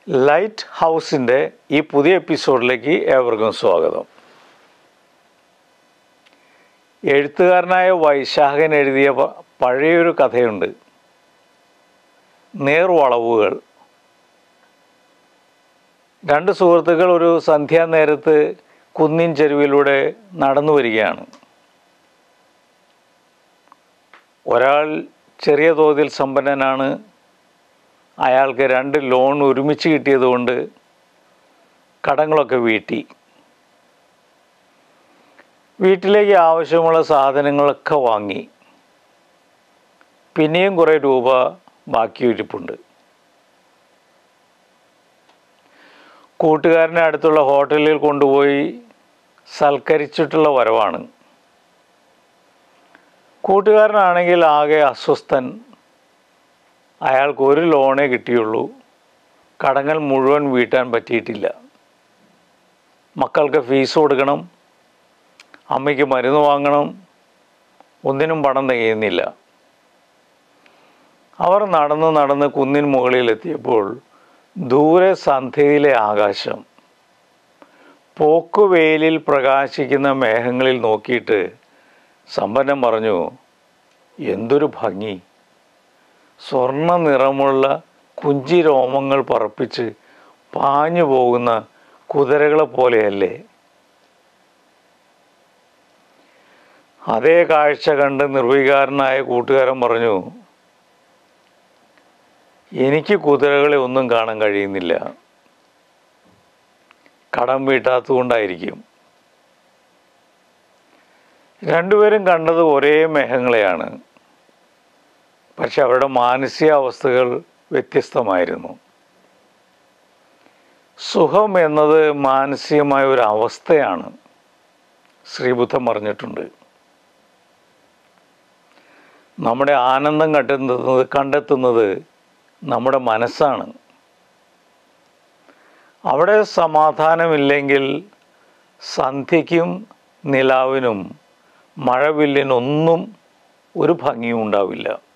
light ഹൗസിൻ്റെ ഈ പുതിയ എപ്പിസോഡിലേക്ക് ഏവർക്കും സ്വാഗതം എഴുത്തുകാരനായ വൈശാഖൻ എഴുതിയ പ- പഴയൊരു കഥയുണ്ട് നേർവളവുകൾ രണ്ട് സുഹൃത്തുക്കൾ ഒരു സന്ധ്യാനേരത്ത് കുന്നിൻ ചെരുവിലൂടെ നടന്നു വരികയാണ് ഒരാൾ ചെറിയ തോതിൽ സമ്പന്നനാണ് അയാൾക്ക് രണ്ട് ലോൺ ഒരുമിച്ച് കിട്ടിയതുകൊണ്ട് കടങ്ങളൊക്കെ വീട്ടി വീട്ടിലേക്ക് ആവശ്യമുള്ള സാധനങ്ങളൊക്കെ വാങ്ങി പിന്നെയും കുറേ രൂപ ബാക്കി ഇരിപ്പുണ്ട് കൂട്ടുകാരനെ അടുത്തുള്ള ഹോട്ടലിൽ കൊണ്ടുപോയി സൽക്കരിച്ചിട്ടുള്ള വരവാണ് കൂട്ടുകാരനാണെങ്കിൽ ആകെ അസ്വസ്ഥൻ അയാൾക്ക് ഒരു ലോണേ കിട്ടിയുള്ളൂ കടങ്ങൾ മുഴുവൻ വീട്ടാൻ പറ്റിയിട്ടില്ല മക്കൾക്ക് ഫീസ് കൊടുക്കണം അമ്മയ്ക്ക് മരുന്ന് വാങ്ങണം ഒന്നിനും പണം തികയുന്നില്ല അവർ നടന്ന് നടന്ന് കുന്നിൻ മുകളിലെത്തിയപ്പോൾ ദൂരെ സന്ധ്യയിലെ ആകാശം പോക്കുവെയിലിൽ പ്രകാശിക്കുന്ന മേഘങ്ങളിൽ നോക്കിയിട്ട് സമ്പന്നം പറഞ്ഞു എന്തൊരു ഭംഗി സ്വർണ്ണ നിറമുള്ള കുഞ്ചി രോമങ്ങൾ പറപ്പിച്ച് പാഞ്ഞു പോകുന്ന കുതിരകളെ പോലെയല്ലേ അതേ കാഴ്ച കണ്ട് നിർവികാരനായ കൂട്ടുകാരൻ പറഞ്ഞു എനിക്ക് കുതിരകളെ ഒന്നും കാണാൻ കഴിയുന്നില്ല കടം വീട്ടാത്തതുകൊണ്ടായിരിക്കും രണ്ടുപേരും കണ്ടത് ഒരേ മേഘങ്ങളെയാണ് പക്ഷെ അവരുടെ മാനസികാവസ്ഥകൾ വ്യത്യസ്തമായിരുന്നു സുഖം എന്നത് മാനസികമായ ഒരു അവസ്ഥയാണ് ശ്രീബുദ്ധൻ പറഞ്ഞിട്ടുണ്ട് നമ്മുടെ ആനന്ദം കണ്ടെത്തുന്നത് കണ്ടെത്തുന്നത് നമ്മുടെ മനസ്സാണ് അവിടെ സമാധാനമില്ലെങ്കിൽ സന്ധ്യയ്ക്കും നിലാവിനും മഴവില്ലിനൊന്നും ഒരു ഭംഗിയും ഉണ്ടാവില്ല